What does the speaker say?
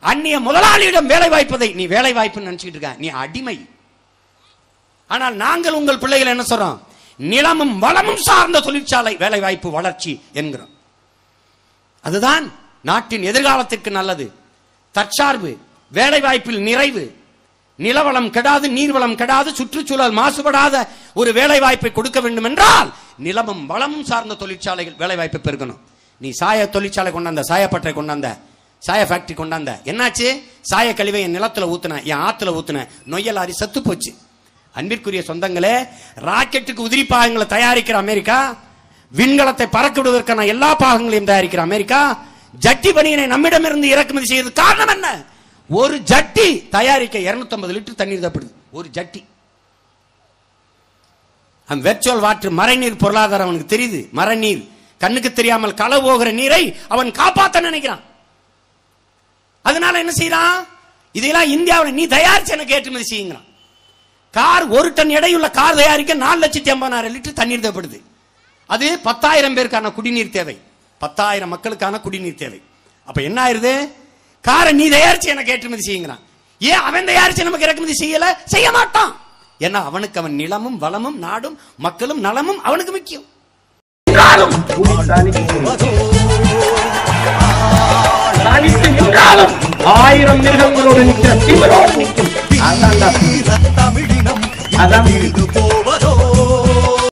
அந்நிய முதலாளியிடம் வேலை வாய்ப்பதை நீ வேலை வாய்ப்புன்னு நினைச்சிட்டு இருக்க நீ அடிமை ஆனால் நாங்கள் உங்கள் பிள்ளைகள் என்ன சொல்றோம் நிலமும் வளமும் சார்ந்த தொழிற்சாலை வேலை வாய்ப்பு வளர்ச்சி என்கிறோம் அதுதான் நாட்டின் எதிர்காலத்திற்கு நல்லது தற்சார்பு வேலை வாய்ப்பில் நிறைவு நிலவளம் கெடாது நீர்வளம் கெடாது சுற்றுச்சூழல் மாசுபடாத ஒரு வேலை வாய்ப்பை கொடுக்க வேண்டும் என்றால் நிலமும் வளமும் சார்ந்த தொழிற்சாலைகள் வேலை வாய்ப்பை பெருக்கணும் நீ சாய தொழிற்சாலை கொண்டாந்த சாயப்பட்டறை கொண்டாந்த சாய ஃபேக்டரி கொண்டாந்த என்னாச்சு சாய கழிவை என் நிலத்துல ஊத்துன என் ஆத்துல ஊத்துன நொய்யலாரி செத்து போச்சு அன்பிற்குரிய சொந்தங்களே ராக்கெட்டுக்கு உதிரி பாகங்களை தயாரிக்கிற அமெரிக்கா விண்கலத்தை பறக்க விடுவதற்கான எல்லா பாகங்களையும் தயாரிக்கிற அமெரிக்கா ஜட்டி பனியனை நம்மிடமிருந்து இறக்குமதி செய்யறது காரணம் என்ன ஒரு ஜட்டி தயாரிக்க 250 லிட்டர் தண்ணீர் தப்படுது ஒரு ஜட்டி அந்த வெர்ச்சுவல் வாட்டர் மறைநீர் பொருளாதாரம் அவனுக்கு தெரியுது மறைநீர் கண்ணுக்கு தெரியாமல் கள போகிற நீரை அவன் காப்பாத்த நினைக்கிறான் அதனால என்ன செய்யறான் இதெல்லாம் இந்தியாவில் நீ தயாரிச்சு எனக்கு ஏற்றுமதி செய்யுங்கிறான் கார் ஒரு டன் எடையுள்ள கார் தயாரிக்க நாலு லட்சத்தி ஐம்பதாயிரம் லிட்டர் தண்ணீர் தேவைப்படுது அது பத்தாயிரம் பேருக்கான குடிநீர் தேவை பத்தாயிரம் மக்களுக்கான குடிநீர் தேவை அப்ப என்ன ஆயிருது காரை நீ தயாரிச்சு எனக்கு ஏற்றுமதி செய்யுங்கிறான் ஏன் அவன் தயாரிச்சு நமக்கு இறக்குமதி செய்யல செய்ய மாட்டான் ஏன்னா அவனுக்கு அவன் நிலமும் வளமும் நாடும் மக்களும் நலமும் அவனுக்கு முக்கியம் தனித்து நின்றாலும் ஆயிரம் மிருகங்களோடு நிற்கிற தீவிரோடு நிற்கும் அதான் தமிழினம் அதான் இது போல்